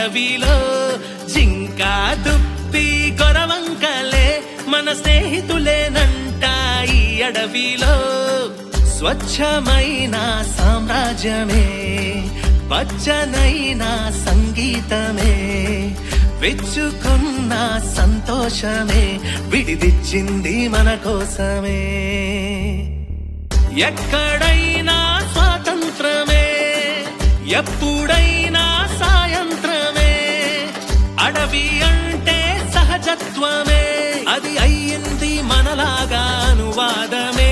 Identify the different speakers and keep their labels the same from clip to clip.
Speaker 1: అడవిలో జింక దుప్పి కొరవంకలే మన స్నేహితులేనంట ఈ అడవిలో స్వచ్ఛమైన సామ్రాజ్యమే పచ్చనైన సంగీతమే విచ్చుకున్న సంతోషమే విడిదిచ్చింది మన కోసమే ఎక్కడైనా స్వాతంత్రమే ఎప్పుడైనా సాయంత్రమే అడవి అంటే సహజత్వమే అది అయ్యింది మనలాగా అనువాదమే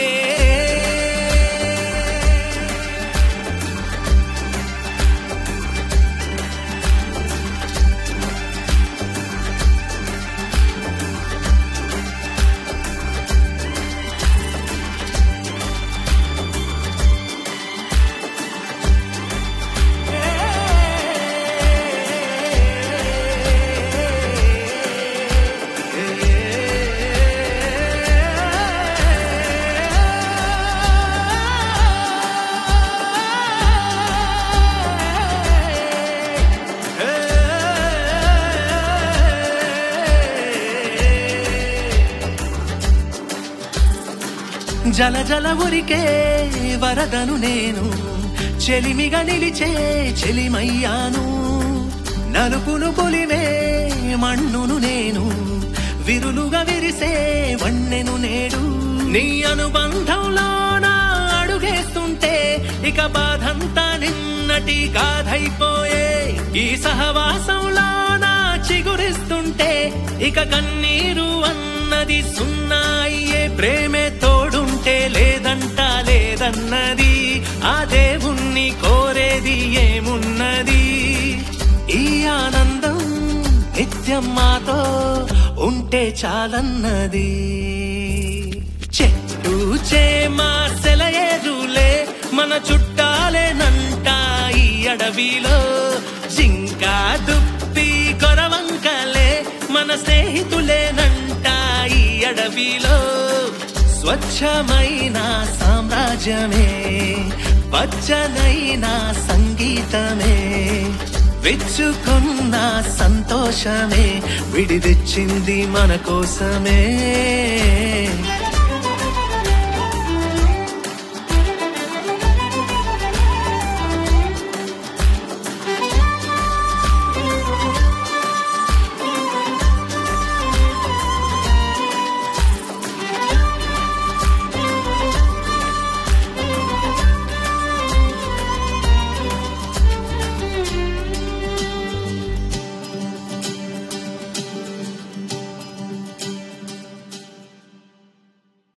Speaker 1: జల జల ఉరికే వరదను నేను చెలిమిగా నిలిచే చెలిమయ్యాను నలుపును పొలిమే మన్నును నేను విరులుగా విరిసే వన్నెను నేడు నీ అనుబంధంలో నా అడుగేస్తుంటే ఇక బాధంతా నిన్నటి గాథైపోయే ఈ సహవాసంలో నా చిగురిస్తుంటే ఇక కన్నీరు అన్నది సున్నా అయ్యే ప్రేమే తోడుంటే లేదంట లేదన్నది ఆ దేవుణ్ణి కోరేది ఏమున్నది ఈ ఆనందం నిత్యం మాతో ఉంటే చాలన్నది చెట్టు చేమా సెలయేరులే మన చుట్టాలేనంట ఈ అడవిలో జింక దుప్పి కొరవంకలే మన స్నేహితులేనంట ఈ అడవిలో స్వచ్ఛమైన సామ్రాజ్యమే పచ్చనైన సంగీతమే విచ్చుకున్న సంతోషమే విడిదిచ్చింది మన కోసమే